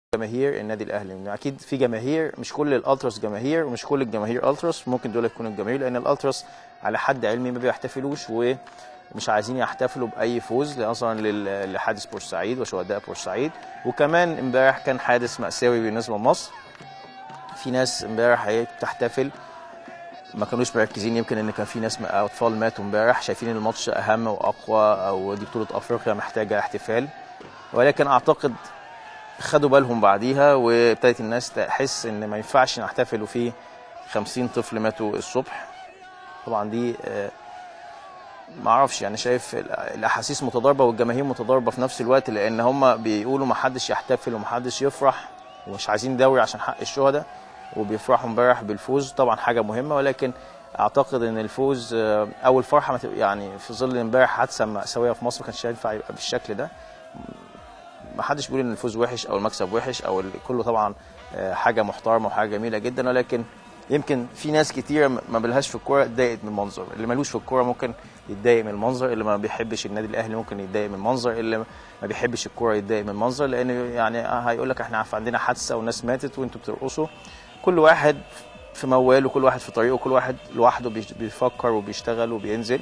جماهير النادي الاهلي لأن اكيد في جماهير مش كل الالتراس جماهير ومش كل الجماهير التراس ممكن دول يكونوا الجماهير لان الالتراس على حد علمي ما بيحتفلوش ومش عايزين يحتفلوا باي فوز نظرا لل- لحادث بورسعيد وشهداء بورسعيد وكمان امبارح كان حادث مأساوي بالنسبه لمصر في ناس امبارح هي بتحتفل ما كانوش مركزين يمكن ان كان في ناس اطفال ماتوا امبارح شايفين ان الماتش اهم واقوى او دي بطوله افريقيا محتاجه احتفال ولكن اعتقد خدوا بالهم بعديها وابتدت الناس تحس ان ما ينفعش نحتفل وفي 50 طفل ماتوا الصبح طبعا دي آه، ما اعرفش يعني شايف ال- الاحاسيس متضاربه والجماهير متضاربه في نفس الوقت لان هم بيقولوا ما حدش يحتفل وما حدش يفرح ومش عايزين دوري عشان حق الشهداء وبيفرحوا امبارح بالفوز طبعا حاجه مهمه ولكن اعتقد ان الفوز آه، او الفرحه ما تبقى- يعني في ظل امبارح حادثه مأساويه في مصر ما كانش ينفع يبقى بالشكل ده ما حدش بيقول ان الفوز وحش او المكسب وحش او ال- كله طبعا آه، حاجه محترمه وحاجه جميله جدا ولكن يمكن في ناس كتير ما بلهاش في الكوره اتضايقت من المنظر اللي ملوش في الكوره ممكن يتضايق من المنظر اللي ما بيحبش النادي الاهلي ممكن يتضايق من المنظر اللي ما بيحبش الكوره يتضايق من المنظر لان يعني هيقول لك احنا عندنا حادثه وناس ماتت وانتوا بترقصوا كل واحد في موال وكل واحد في طريقه وكل واحد لوحده بيش- بيفكر وبيشتغل وبينزل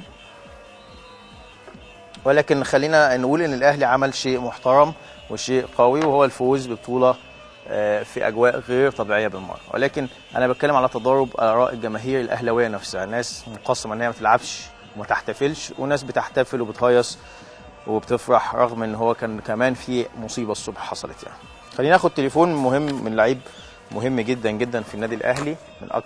ولكن خلينا نقول ان الاهلي عمل شيء محترم وشيء قوي وهو الفوز ببطوله آه، في اجواء غير طبيعيه بالمره ولكن انا بتكلم على تضارب اراء الجماهير الاهلاويه نفسها ناس مقسمه ان هي ما تلعبش وما تحتفلش وناس بتحتفل وبتهيص وبتفرح رغم ان هو كان كمان في مصيبه الصبح حصلت يعني خلينا ناخد تليفون مهم من لعيب مهم جدا جدا في النادي الاهلي من